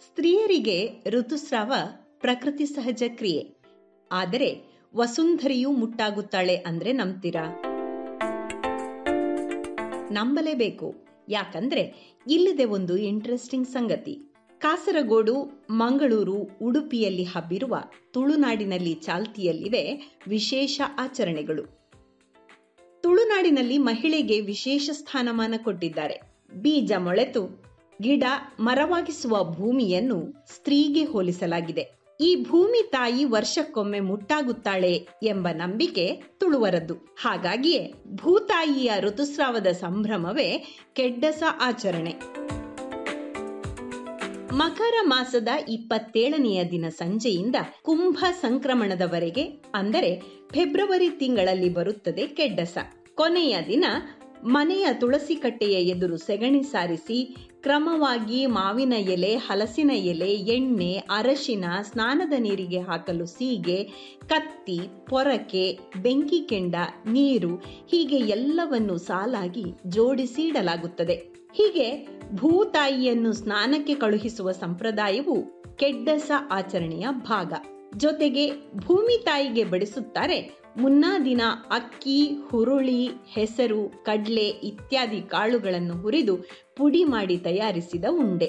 ಸ್ತ್ರೀಯರಿಗೆ ಋತುಸ್ರಾವ ಪ್ರಕೃತಿ ಸಹಜ ಕ್ರಿಯೆ ಆದರೆ ವಸುಂಧರಿಯೂ ಮುಟ್ಟಾಗುತ್ತಾಳೆ ಅಂದ್ರೆ ನಂಬ್ತೀರಾ ನಂಬಲೇಬೇಕು ಯಾಕಂದ್ರೆ ಇಲ್ಲಿದೆ ಒಂದು ಇಂಟ್ರೆಸ್ಟಿಂಗ್ ಸಂಗತಿ ಕಾಸರಗೋಡು ಮಂಗಳೂರು ಉಡುಪಿಯಲ್ಲಿ ಹಬ್ಬಿರುವ ತುಳುನಾಡಿನಲ್ಲಿ ಚಾಲ್ತಿಯಲ್ಲಿವೆ ವಿಶೇಷ ಆಚರಣೆಗಳು ತುಳುನಾಡಿನಲ್ಲಿ ಮಹಿಳೆಗೆ ವಿಶೇಷ ಸ್ಥಾನಮಾನ ಕೊಟ್ಟಿದ್ದಾರೆ ಬೀಜ ಮೊಳೆತು ಗಿಡ ಮರವಾಗಿಸುವ ಭೂಮಿಯನ್ನು ಸ್ತ್ರೀಗೆ ಹೋಲಿಸಲಾಗಿದೆ ಈ ಭೂಮಿ ತಾಯಿ ವರ್ಷಕ್ಕೊಮ್ಮೆ ಮುಟ್ಟಾಗುತ್ತಾಳೆ ಎಂಬ ನಂಬಿಕೆ ತುಳುವರದ್ದು ಹಾಗಾಗಿಯೇ ಭೂತಾಯಿಯ ಋತುಸ್ರಾವದ ಸಂಭ್ರಮವೇ ಕೆಡ್ಡಸ ಆಚರಣೆ ಮಕರ ಮಾಸದ ಇಪ್ಪತ್ತೇಳನೆಯ ದಿನ ಸಂಜೆಯಿಂದ ಕುಂಭ ಸಂಕ್ರಮಣದವರೆಗೆ ಅಂದರೆ ಫೆಬ್ರವರಿ ತಿಂಗಳಲ್ಲಿ ಬರುತ್ತದೆ ಕೆಡ್ಡಸ ಕೊನೆಯ ದಿನ ಮನೆಯ ತುಳಸಿ ಕಟ್ಟೆಯ ಎದುರು ಸೆಗಣಿ ಸಾರಿಸಿ ಕ್ರಮವಾಗಿ ಮಾವಿನ ಎಲೆ ಹಲಸಿನ ಎಲೆ ಎಣ್ಣೆ ಅರಶಿನ ಸ್ನಾನದ ನೀರಿಗೆ ಹಾಕಲು ಸೀಗೆ ಕತ್ತಿ ಪೊರಕೆ ಬೆಂಕಿ ಕೆಂಡ ನೀರು ಹೀಗೆ ಎಲ್ಲವನ್ನು ಸಾಲಾಗಿ ಜೋಡಿಸಿ ಇಡಲಾಗುತ್ತದೆ ಹೀಗೆ ಭೂತಾಯಿಯನ್ನು ಸ್ನಾನಕ್ಕೆ ಕಳುಹಿಸುವ ಸಂಪ್ರದಾಯವು ಕೆಡ್ಡಸ ಆಚರಣೆಯ ಭಾಗ ಜೊತೆಗೆ ಭೂಮಿ ತಾಯಿಗೆ ಬಡಿಸುತ್ತಾರೆ ಮುನ್ನಾ ದಿನ ಅಕ್ಕಿ ಹುರುಳಿ ಹೆಸರು ಕಡ್ಲೆ ಇತ್ಯಾದಿ ಕಾಳುಗಳನ್ನು ಹುರಿದು ಪುಡಿ ಮಾಡಿ ತಯಾರಿಸಿದ ಉಂಡೆ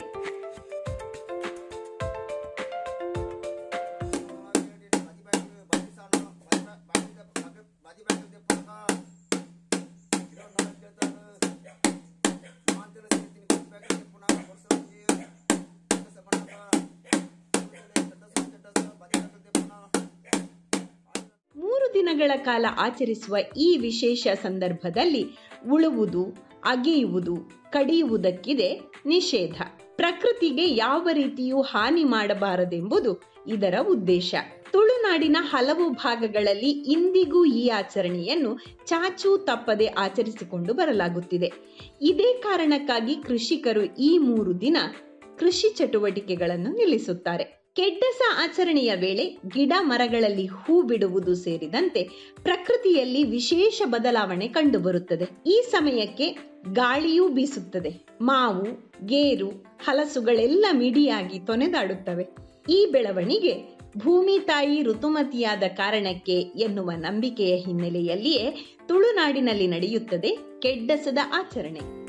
ಮೂರು ದಿನಗಳ ಕಾಲ ಆಚರಿಸುವ ಈ ವಿಶೇಷ ಸಂದರ್ಭದಲ್ಲಿ ಉಳುವುದು ಅಗೆಯುವುದು ಕಡಿಯುವುದಕ್ಕಿದೆ ನಿಷೇಧ ಪ್ರಕೃತಿಗೆ ಯಾವ ರೀತಿಯೂ ಹಾನಿ ಮಾಡಬಾರದೆಂಬುದು ಇದರ ಉದ್ದೇಶ ತುಳುನಾಡಿನ ಹಲವು ಭಾಗಗಳಲ್ಲಿ ಇಂದಿಗೂ ಈ ಆಚರಣೆಯನ್ನು ಚಾಚೂ ತಪ್ಪದೆ ಆಚರಿಸಿಕೊಂಡು ಬರಲಾಗುತ್ತಿದೆ ಇದೇ ಕಾರಣಕ್ಕಾಗಿ ಕೃಷಿಕರು ಈ ಮೂರು ದಿನ ಕೃಷಿ ಚಟುವಟಿಕೆಗಳನ್ನು ನಿಲ್ಲಿಸುತ್ತಾರೆ ಕೆಡ್ಡಸ ಆಚರಣೆಯ ವೇಳೆ ಗಿಡ ಮರಗಳಲ್ಲಿ ಹೂ ಬಿಡುವುದು ಸೇರಿದಂತೆ ಪ್ರಕೃತಿಯಲ್ಲಿ ವಿಶೇಷ ಬದಲಾವಣೆ ಕಂಡುಬರುತ್ತದೆ ಈ ಸಮಯಕ್ಕೆ ಗಾಳಿಯೂ ಬೀಸುತ್ತದೆ ಮಾವು ಗೇರು ಹಲಸುಗಳೆಲ್ಲ ಮಿಡಿಯಾಗಿ ತೊನೆದಾಡುತ್ತವೆ ಈ ಬೆಳವಣಿಗೆ ಭೂಮಿ ತಾಯಿ ಋತುಮತಿಯಾದ ಕಾರಣಕ್ಕೆ ಎನ್ನುವ ನಂಬಿಕೆಯ ಹಿನ್ನೆಲೆಯಲ್ಲಿಯೇ ತುಳುನಾಡಿನಲ್ಲಿ ನಡೆಯುತ್ತದೆ ಕೆಡ್ಡಸದ ಆಚರಣೆ